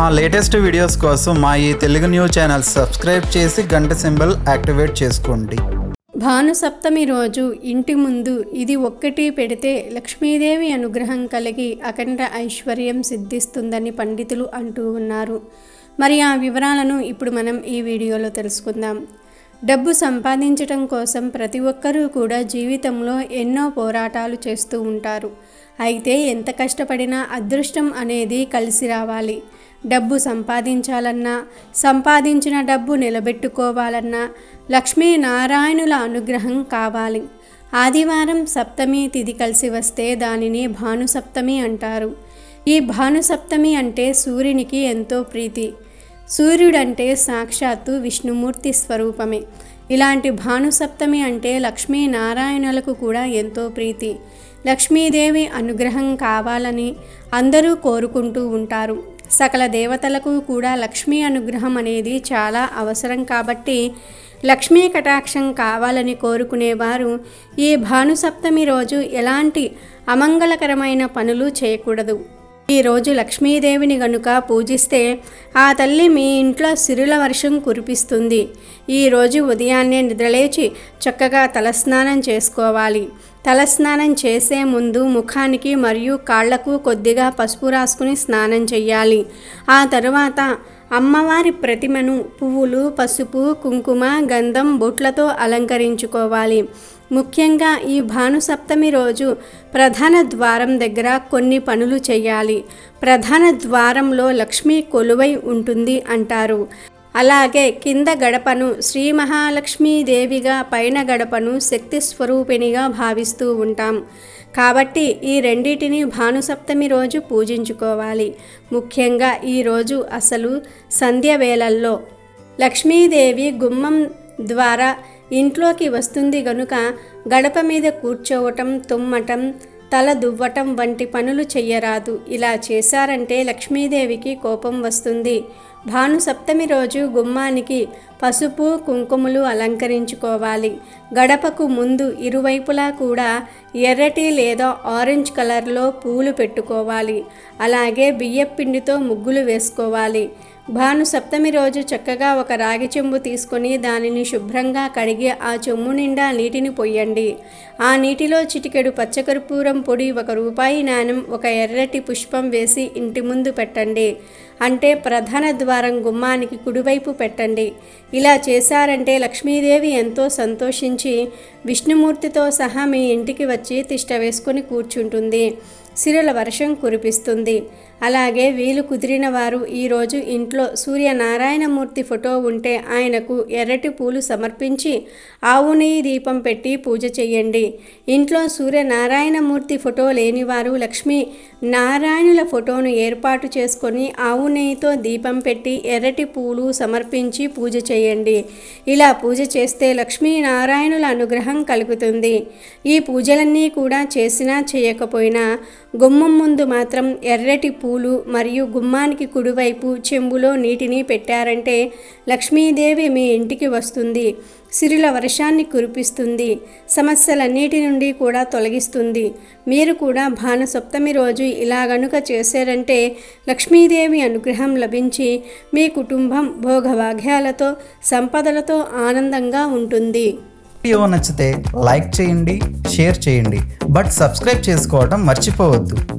మా latest videos కోసం మా ఈ తెలుగు న్యూస్ ఛానల్ సబ్స్క్రైబ్ చేసి గంట సింబల్ యాక్టివేట్ చేసుకోండి భానుసప్తమి రోజు ఇంటి ముందు ఇది ఒక్కటి పెడితే లక్ష్మీదేవి అనుగ్రహం కలిగి అఖండ ఐశ్వర్యం సిద్ధిస్తుందని పండితులు అంటూ ఉన్నారు మరి ఆ వివరాలను ఇప్పుడు మనం ఈ వీడియోలో తెలుసుకుందాం డబ్బు సంపాదించటం కోసం ప్రతి ఒక్కరూ కూడా జీవితంలో ఎన్నో పోరాటాలు చేస్తూ ఉంటారు అయితే ఎంత కష్టపడినా అదృష్టం అనేది కలిసి రావాలి డబ్బు సంపాదించాలన్నా సంపాదించిన డబ్బు నిలబెట్టుకోవాలన్నా లక్ష్మీనారాయణుల అనుగ్రహం కావాలి ఆదివారం సప్తమి తిథి కలిసి వస్తే దానిని భానుసప్తమి అంటారు ఈ భానుసప్తమి అంటే సూర్యునికి ఎంతో ప్రీతి సూర్యుడంటే సాక్షాత్తు విష్ణుమూర్తి స్వరూపమే ఇలాంటి భానుసప్తమి అంటే లక్ష్మీనారాయణులకు కూడా ఎంతో ప్రీతి లక్ష్మీదేవి అనుగ్రహం కావాలని అందరూ కోరుకుంటూ ఉంటారు సకల దేవతలకు కూడా లక్ష్మీ అనుగ్రహం అనేది చాలా అవసరం కాబట్టి లక్ష్మీ కటాక్షం కావాలని కోరుకునేవారు ఈ భానుసప్తమి రోజు ఎలాంటి అమంగళకరమైన పనులు చేయకూడదు ఈ రోజు లక్ష్మీదేవిని గనుక పూజిస్తే ఆ తల్లి మీ ఇంట్లో సిరుల వర్షం కురిపిస్తుంది ఈరోజు ఉదయాన్నే నిద్రలేచి చక్కగా తలస్నానం చేసుకోవాలి తలస్నానం చేసే ముందు ముఖానికి మరియు కాళ్లకు కొద్దిగా పసుపు రాసుకుని స్నానం చేయాలి ఆ తరువాత అమ్మవారి ప్రతిమను పువ్వులు పసుపు కుంకుమ గంధం బొట్లతో అలంకరించుకోవాలి ముఖ్యంగా ఈ భానుసప్తమి రోజు ప్రధాన ద్వారం దగ్గర కొన్ని పనులు చేయాలి ప్రధాన ద్వారంలో లక్ష్మీ కొలువై ఉంటుంది అంటారు అలాగే కింద గడపను శ్రీ మహాలక్ష్మీదేవిగా పైన గడపను శక్తి స్వరూపిణిగా భావిస్తూ ఉంటాం కాబట్టి ఈ రెండిటిని భానుసప్తమి రోజు పూజించుకోవాలి ముఖ్యంగా ఈరోజు అసలు సంధ్య వేళల్లో లక్ష్మీదేవి గుమ్మం ద్వారా ఇంట్లోకి వస్తుంది గనుక గడప మీద కూర్చోవటం తుమ్మటం తల దువ్వటం వంటి పనులు చెయ్యరాదు ఇలా చేశారంటే లక్ష్మీదేవికి కోపం వస్తుంది భాను సప్తమి రోజు గుమ్మానికి పసుపు కుంకుమలు అలంకరించుకోవాలి గడపకు ముందు ఇరువైపులా కూడా ఎర్రటి లేదా ఆరెంజ్ కలర్లో పూలు పెట్టుకోవాలి అలాగే బియ్యపిండితో ముగ్గులు వేసుకోవాలి భాను సప్తమి రోజు చక్కగా ఒక రాగి చెంబు తీసుకొని దానిని శుభ్రంగా కడిగి ఆ చెంబు నిండా నీటిని పొయ్యండి ఆ నీటిలో చిటికెడు పచ్చకర్పూరం పొడి ఒక రూపాయి నాణెం ఒక ఎర్రటి పుష్పం వేసి ఇంటి ముందు పెట్టండి అంటే ప్రధాన ద్వారం గుమ్మానికి కుడివైపు పెట్టండి ఇలా చేశారంటే లక్ష్మీదేవి ఎంతో సంతోషించి విష్ణుమూర్తితో సహా మీ ఇంటికి వచ్చి తిష్ట వేసుకొని కూర్చుంటుంది సిరుల వర్షం కురిపిస్తుంది అలాగే వీలు కుదిరిన వారు ఈరోజు ఇంట్లో సూర్యనారాయణమూర్తి ఫోటో ఉంటే ఆయనకు ఎర్రటి పూలు సమర్పించి ఆవు నెయ్యి దీపం పెట్టి పూజ చేయండి ఇంట్లో సూర్యనారాయణమూర్తి ఫోటో లేనివారు లక్ష్మీ నారాయణుల ఫోటోను ఏర్పాటు చేసుకొని ఆవు నెయ్యితో దీపం పెట్టి ఎర్రటి పూలు సమర్పించి పూజ చేయండి ఇలా పూజ చేస్తే లక్ష్మీనారాయణుల అనుగ్రహం కలుగుతుంది ఈ పూజలన్నీ కూడా చేసినా చేయకపోయినా గుమ్మం ముందు మాత్రం ఎర్రటి పూలు మరియు గుమ్మానికి కుడివైపు చెంబులో నీటిని పెట్టారంటే లక్ష్మీదేవి మీ ఇంటికి వస్తుంది సిరుల వర్షాన్ని కురిపిస్తుంది సమస్యలన్నిటి నుండి కూడా తొలగిస్తుంది మీరు కూడా భాను సప్తమి రోజు ఇలా గనుక చేశారంటే లక్ష్మీదేవి అనుగ్రహం లభించి మీ కుటుంబం భోగభాగ్యాలతో సంపదలతో ఆనందంగా ఉంటుంది వీడియో నచ్చితే లైక్ చేయండి షేర్ చేయండి బట్ సబ్స్క్రైబ్ చేసుకోవడం మర్చిపోవద్దు